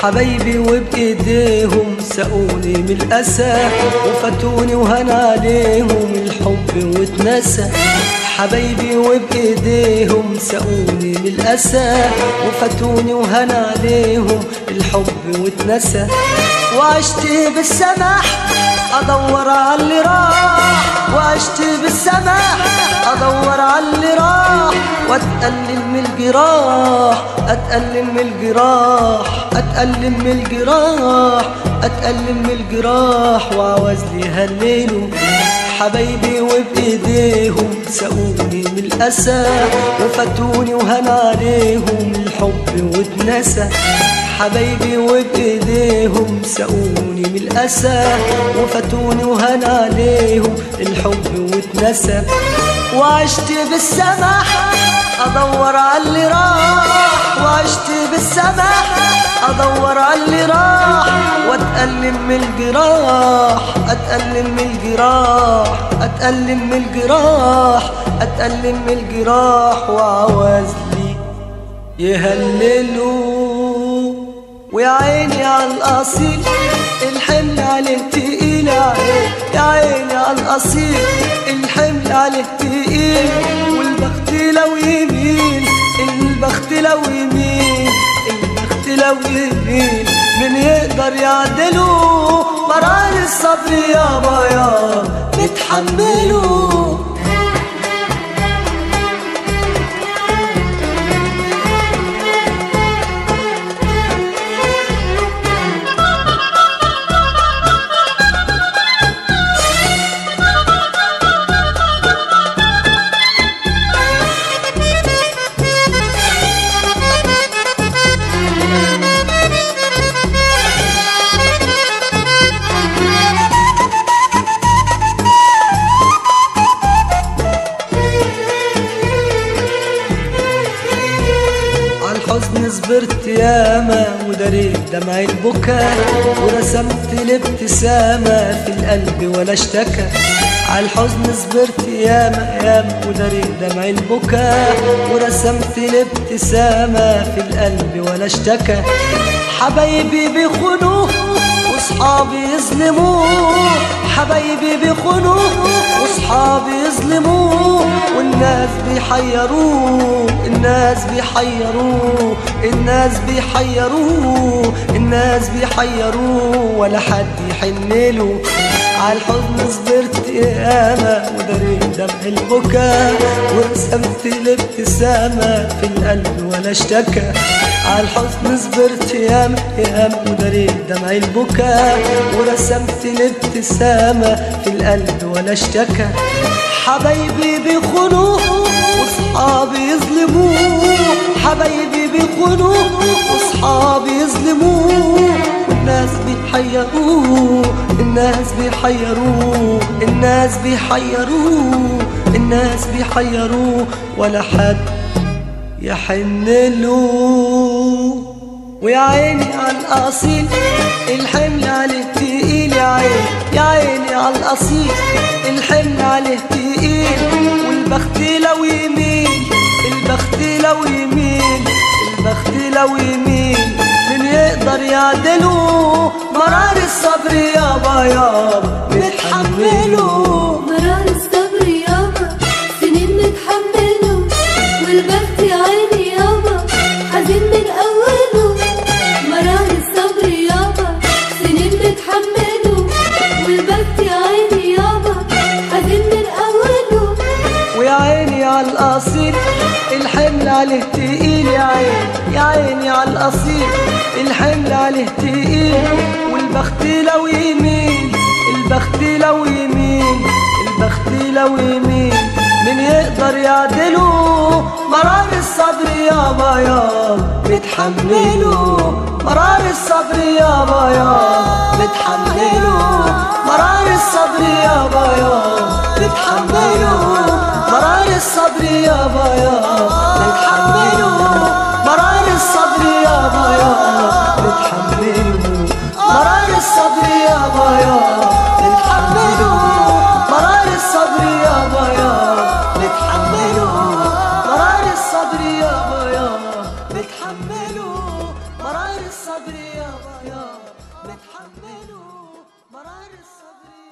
حبايبي وبإيديهم سقوني من الأسى وفاتوني وهان عليهم الحب واتنسى حبايبي وبإيديهم سقوني من الأسى وفاتوني وهان عليهم الحب واتنسى وعشت بالسماح أدور على اللي راح وعشت بالسماح أدور على اللي راح وأتألم من الجراح أتألم من الجراح أتألم من الجراح أتألم من الجراح وعوز لي هللوا حبايبي وبإيديهم سقوني من الأسى وفاتوني وهان عليهم الحب واتنسى حبايبي وبإيديهم سقوني من الأسى وفاتوني وهان عليهم الحب واتنسى وعشت بالسماح أدور على اللي راح وعشت بالسماح أدور على اللي راح وأتألم من الجراح أتألم من الجراح أتألم من الجراح أتألم من الجراح وعواز لي يهللوا ويا عيني على الأصيل الحمل عليه تقيل يا عيني يا عيني على الأصيل الحمل عليه تقيل والبخت لو يمين البخت لو يمين البخت لو يمين من يقدر يعدله مرار الصبر يابا يا نتحمله الحزن صبرت ياما ودريت دمع البكا ورسمت الابتسامة في القلب ولا اشتكى عالحزن صبرت ياما ياما ودريت دمع البكا ورسمت الابتسامة في القلب ولا اشتكى حبايبي بيخونوه واصحابي يظلموه حبايبي بيخونوه واصحابي يظلموه والناس بيحيروه الناس بيحيروه الناس بيحيروه الناس بيحيروه ولا حد يحنله عالحزن صبرت ياما ودريت دمع البكا ورسمت الابتسامة في القلب ولا اشتكى عالحزن صبرت ياما ياما ودريت دمع البكا ورسمت الابتسامة في القلب ولا اشتكى حبايبي بيخونوه واصحابي يظلموه حبايبي بيخونوه واصحابي يظلموه والناس بيحيروه الناس بيحيروه الناس بيحيروه الناس بيحيروه ولا حد يحن له ويا عيني على الأصيل الحمل عليه تقيل يا عيني يا عيني على الأصيل الحمل عليه تقيل والبخت لو يمين البخت لو يمين البخت لو يمين من يقدر يعدله مرار الصبر يابا يابا نتحمله مرار الصبر يابا سنين نتحمله والبخت يا عيني يابا حزين من أوله مرار الصبر يابا سنين نتحمله والبخت يا عيني يابا حزين من أوله ويا عيني على الأصيل الحمل عليه تقيل يا عيني يا عيني على الأصيل الحمل عليه تقيل والبخت لو يمين البخت لو يمين البخت لو يمين من يقدر يعدله مرار الصبر يابا يابا نتحمله مرار الصبر يابا يابا نتحمله مرار الصبر يابا يابا نتحمله مرار الصبر يابا يابا نتحمله مرار الصبر يابا يابا نتحمله مرار الصبر يابا يابا نتحمله مرار الصبر يابا يابا نتحمله مرار الصبر يابا يابا نتحمله مرار الصبر يابا يابا نتحمله مرار الصبر